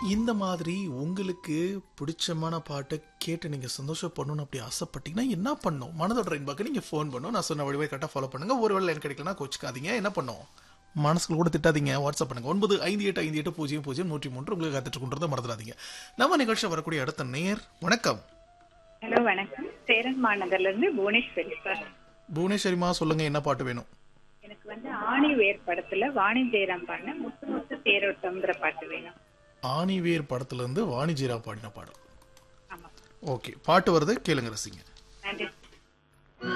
இந்த மாதிரி உங்களுக்கு பிடிச்சமான பாட்டை கேட்டு நீங்க சந்தோஷப்படணும்னு அப்படி ஆசைப்பட்டீங்கன்னா என்ன பண்ணும் மனதோட ரெயின்பாக்கு நீங்க ஃபோன் பண்ணும் நான் சொன்ன வழிவை கரெக்டாக ஃபாலோ பண்ணுங்க ஒருவேளை லைன் கிடைக்கலனா கோச்சிக்காதீங்க என்ன பண்ணும் மனசுக்குள்ள கூட திட்டாதீங்க வாட்ஸ்அப் பண்ணுங்க ஒன்பது ஐந்து எட்டு ஐந்து எட்டு பூஜ்ஜியம் பூஜ்ஜியம் நூற்றி மூன்று உங்களுக்கு காத்துட்டு கொண்டு மறந்துடாதீங்க நம்ம நிகழ்ச்சியில் வரக்கூடிய அடுத்த நேர் வணக்கம் ஹலோ வணக்கம் சேரன் மாநகர்ல இருந்து புவனேஸ்வரி சார் புவனேஸ்வரிமா சொல்லுங்க என்ன பாட்டு வேணும் எனக்கு வந்து ஆணி வேர் படத்துல வாணி ஜெயராம் பாடின முத்து முத்து தேரோட்டம்ங்கிற பாட்டு வேணும் ஆணிவேர் படத்துல இருந்து வாணிஜிரா பாடின பாடல் ஆமா ஓகே பாட்டு வருது கேளுங்க ரசிங்க